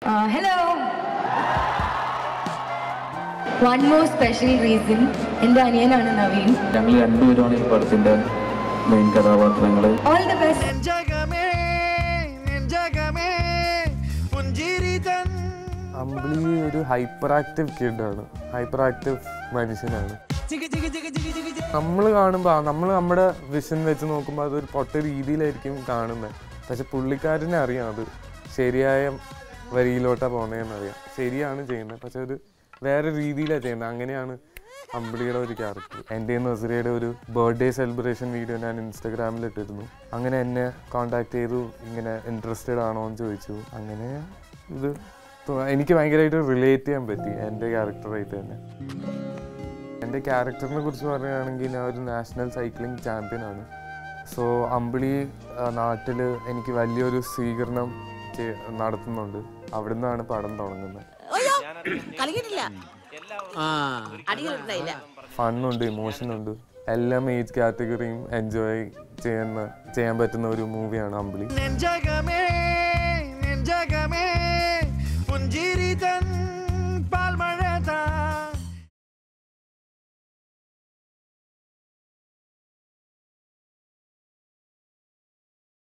hello one more special reason എൻ്റെ അനിയനാണ് നവീൻ ഞങ്ങൾ രണ്ടുപേരുമാണ് ഈ പടത്തിന്റെ മെയിൻ കഥാപാത്രങ്ങൾ ഓൾ ദ ബെസ്റ്റ് നെഞ്ചകമേ നെഞ്ചകമേ പുഞ്ചിരി തൻ അമ്പിളി ഒരു ഹൈപ്പർ ആക്റ്റീവ് കിഡാണ് ഹൈപ്പർ ആക്റ്റീവ് മനുഷ്യനാണ് നമ്മൾ കാണുമ്പോൾ നമ്മൾ നമ്മുടെ വിഷൻ വെച്ച് നോക്കുമ്പോൾ അതൊരു പൊട്ട രീതിയിലായിരിക്കും കാണുന്നത് പക്ഷെ പുള്ളിക്കാരനെ അറിയാം അത് ശരിയായ വരിയിലോട്ടാണ് പോകുന്നതെന്ന് അറിയാം ശരിയാണ് ചെയ്യുന്നത് പക്ഷെ ഒരു വേറെ രീതിയിലാണ് ചെയ്യുന്നത് അങ്ങനെയാണ് അമ്പിളിയുടെ ഒരു ക്യാരക്ടർ എൻ്റെ നസറിയുടെ ഒരു ബർത്ത്ഡേ സെലിബ്രേഷൻ വീഡിയോ ഞാൻ ഇൻസ്റ്റാഗ്രാമിൽ ഇട്ടിരുന്നു അങ്ങനെ എന്നെ കോണ്ടാക്ട് ചെയ്തു ഇങ്ങനെ ഇൻട്രസ്റ്റഡ് ആണോ എന്ന് ചോദിച്ചു അങ്ങനെ ഇത് തോ- എനിക്ക് ഭയങ്കരമായിട്ട് റിലേറ്റ് ചെയ്യാൻ പറ്റി എൻ്റെ ക്യാരക്ടറായിട്ട് തന്നെ എൻ്റെ ക്യാരക്ടറിനെ കുറിച്ച് പറയുകയാണെങ്കിൽ ഞാൻ ഒരു നാഷണൽ സൈക്ലിംഗ് ചാമ്പ്യനാണ് സോ അമ്പിളി നാട്ടിൽ എനിക്ക് വലിയൊരു സ്വീകരണം ചെ- നടത്തുന്നുണ്ട് അവിടുന്നാണ് പടം തുടങ്ങുന്നത് കളിക്കിട്ടില്ല ആ അടികളുണ്ടായില്ല ഫണ്ണുണ്ട് ഇമോഷനുണ്ട് എല്ലാ ഏജ് കാറ്റഗറിയും എൻജോയ് ചെയ്യുന്ന ചെയ്യാൻ പറ്റുന്ന ഒരു മൂവിയാണ് അമ്പിളി നെഞ്ചകമേ